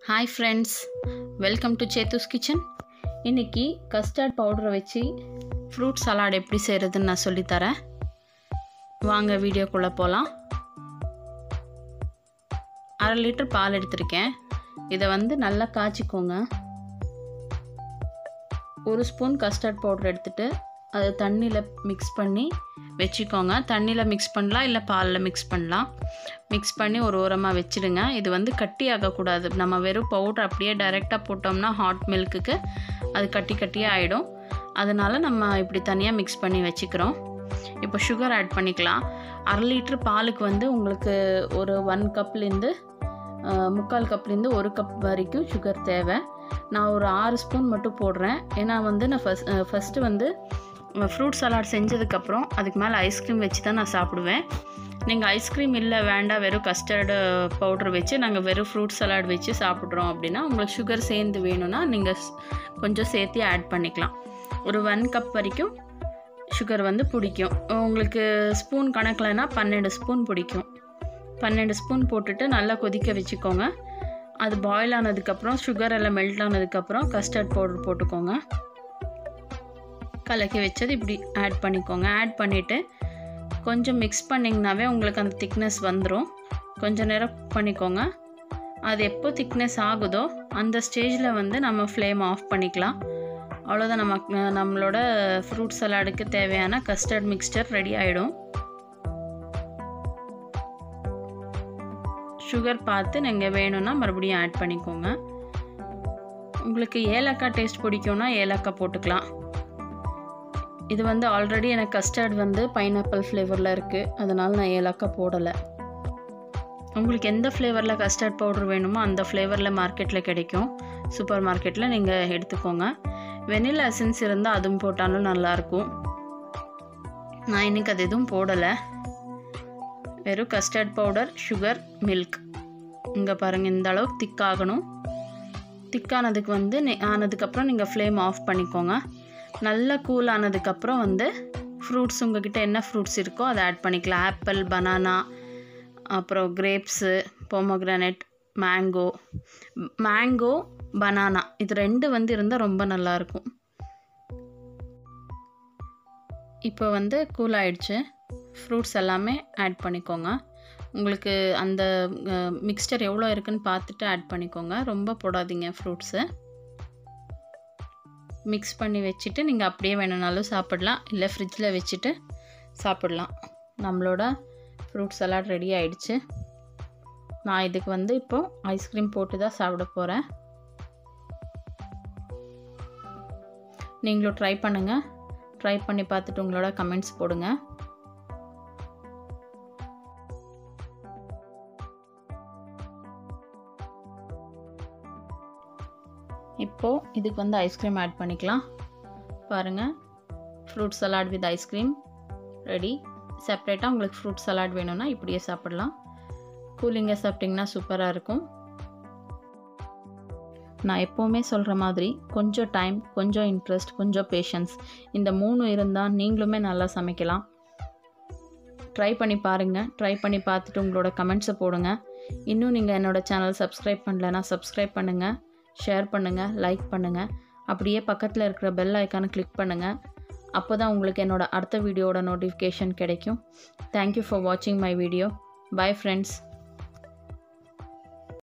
hi friends welcome to Sethu's kitchen இன்றைக்கி custard பவுடரை வச்சு ஃப்ரூட் சலாட் எப்படி செய்கிறதுன்னு நான் சொல்லித்தரேன் வாங்க வீடியோக்குள்ளே போகலாம் அரை லிட்டர் பால் எடுத்திருக்கேன் இதை வந்து நல்லா காய்ச்சிக்கோங்க ஒரு ஸ்பூன் கஸ்டர்ட் பவுடர் எடுத்துகிட்டு அது தண்ணியில் மிக்ஸ் பண்ணி வச்சுக்கோங்க தண்ணியில் மிக்ஸ் பண்ணலாம் இல்லை பாலில் மிக்ஸ் பண்ணலாம் மிக்ஸ் பண்ணி ஒரு ஓரமாக வச்சுடுங்க இது வந்து கட்டி ஆகக்கூடாது நம்ம வெறும் பவுடர் அப்படியே டைரெக்டாக போட்டோம்னா ஹாட் மில்க்குக்கு அது கட்டி கட்டியே ஆகிடும் அதனால் நம்ம இப்படி தனியாக மிக்ஸ் பண்ணி வச்சுக்கிறோம் இப்போ சுகர் ஆட் பண்ணிக்கலாம் அரை லிட்ரு பாலுக்கு வந்து உங்களுக்கு ஒரு ஒன் கப்லேருந்து முக்கால் கப்லேருந்து ஒரு கப் வரைக்கும் சுகர் தேவை நான் ஒரு ஆறு ஸ்பூன் மட்டும் போடுறேன் ஏன்னா வந்து நான் ஃபஸ்ட் ஃபஸ்ட்டு வந்து ஃப்ரூட் சலாட் செஞ்சதுக்கப்புறம் அதுக்கு மேலே ஐஸ்கிரீம் வச்சு தான் நான் சாப்பிடுவேன் நீங்கள் ஐஸ்கிரீம் இல்லை வேண்டாம் வெறும் கஸ்டர்டு பவுட்ரு வச்சு நாங்கள் வெறும் ஃப்ரூட் சலாட் வச்சு சாப்பிட்றோம் அப்படின்னா உங்களுக்கு சுகர் சேர்ந்து வேணும்னா நீங்கள் கொஞ்சம் சேர்த்து ஆட் பண்ணிக்கலாம் ஒரு ஒன் கப் வரைக்கும் சுகர் வந்து பிடிக்கும் உங்களுக்கு ஸ்பூன் கணக்கில்னா பன்னெண்டு ஸ்பூன் பிடிக்கும் பன்னெண்டு ஸ்பூன் போட்டுட்டு நல்லா கொதிக்க வச்சுக்கோங்க அது பாயில் ஆனதுக்கப்புறம் சுகர் எல்லாம் மெல்ட் ஆனதுக்கப்புறம் கஸ்டர்ட் பவுடர் போட்டுக்கோங்க கலக்கி வச்சது இப்படி ஆட் பண்ணிக்கோங்க ஆட் பண்ணிவிட்டு கொஞ்சம் மிக்ஸ் பண்ணிங்கனாவே உங்களுக்கு அந்த திக்னஸ் வந்துடும் கொஞ்சம் நேரம் பண்ணிக்கோங்க அது எப்போ திக்னஸ் ஆகுதோ அந்த ஸ்டேஜில் வந்து நம்ம ஃப்ளேம் ஆஃப் பண்ணிக்கலாம் அவ்வளோதான் நம்ம நம்மளோட ஃப்ரூட் சலாடுக்கு தேவையான கஸ்டர்ட் மிக்ஸ்டர் ரெடி ஆகிடும் சுகர் பார்த்து நீங்கள் வேணும்னா மறுபடியும் ஆட் பண்ணிக்கோங்க உங்களுக்கு ஏலக்காய் டேஸ்ட் பிடிக்கும்னா ஏலக்காய் போட்டுக்கலாம் இது வந்து ஆல்ரெடி எனக்கு கஸ்டர்ட் வந்து பைனாப்பிள் ஃப்ளேவரில் இருக்குது அதனால் நான் ஏலக்காய் போடலை உங்களுக்கு எந்த ஃப்ளேவரில் கஸ்டர்ட் பவுடர் வேணுமோ அந்த ஃப்ளேவரில் மார்க்கெட்டில் கிடைக்கும் சூப்பர் மார்க்கெட்டில் நீங்கள் எடுத்துக்கோங்க வெனிலா எசன்ஸ் இருந்தால் அதுவும் போட்டாலும் நல்லாயிருக்கும் நான் இன்றைக்கி அது எதுவும் போடலை வெறும் கஸ்டர்ட் பவுடர் சுகர் மில்க் இங்கே பாருங்கள் இந்த அளவுக்கு திக்காகணும் திக்கானதுக்கு வந்து ஆனதுக்கப்புறம் நீங்கள் ஃப்ளேம் ஆஃப் பண்ணிக்கோங்க நல்லா கூல் ஆனதுக்கப்புறம் வந்து ஃப்ரூட்ஸ் உங்ககிட்ட என்ன ஃப்ரூட்ஸ் இருக்கோ அதை ஆட் பண்ணிக்கலாம் ஆப்பிள் பனானா அப்புறம் grapes pomegranate mango mango banana இது ரெண்டு வந்து இருந்தால் ரொம்ப நல்லாயிருக்கும் இப்போ வந்து கூல் ஆயிடுச்சு ஃப்ரூட்ஸ் எல்லாமே ஆட் பண்ணிக்கோங்க உங்களுக்கு அந்த மிக்ஸ்டர் எவ்வளோ இருக்குன்னு பார்த்துட்டு ஆட் பண்ணிக்கோங்க ரொம்ப போடாதீங்க ஃப்ரூட்ஸு மிக்ஸ் பண்ணி வச்சுட்டு நீங்கள் அப்படியே வேணுனாலும் சாப்பிடலாம் இல்லை ஃப்ரிட்ஜில் வச்சுட்டு சாப்பிடலாம் நம்மளோட ஃப்ரூட் சலாட் ரெடி ஆயிடுச்சு நான் இதுக்கு வந்து இப்போது ஐஸ்கிரீம் போட்டு தான் சாப்பிட போகிறேன் நீங்களும் ட்ரை பண்ணுங்கள் ட்ரை பண்ணி பார்த்துட்டு உங்களோட கமெண்ட்ஸ் போடுங்க இப்போது இதுக்கு வந்து ஐஸ்கிரீம் ஆட் பண்ணிக்கலாம் பாருங்கள் fruit salad with ice cream ready செப்ரேட்டாக உங்களுக்கு ஃப்ரூட் சலாட் வேணும்னா இப்படியே சாப்பிட்லாம் கூலிங்காக சாப்பிட்டிங்கன்னா சூப்பராக இருக்கும் நான் எப்போவுமே சொல்கிற மாதிரி கொஞ்சம் டைம் கொஞ்சம் இன்ட்ரெஸ்ட் கொஞ்சம் பேஷன்ஸ் இந்த மூணு இருந்தால் நீங்களுமே நல்லா சமைக்கலாம் ட்ரை பண்ணி பாருங்கள் ட்ரை பண்ணி பார்த்துட்டு உங்களோட கமெண்ட்ஸை போடுங்க இன்னும் நீங்கள் என்னோடய சேனல் சப்ஸ்கிரைப் பண்ணலைன்னா சப்ஸ்கிரைப் பண்ணுங்கள் ஷேர் பண்ணுங்கள் லைக் பண்ணுங்கள் அப்படியே பக்கத்தில் இருக்கிற பெல் ஐக்கானை கிளிக் பண்ணுங்கள் அப்போ தான் உங்களுக்கு என்னோடய அடுத்த வீடியோட நோட்டிஃபிகேஷன் கிடைக்கும் தேங்க்யூ ஃபார் வாட்சிங் மை வீடியோ பை ஃப்ரெண்ட்ஸ்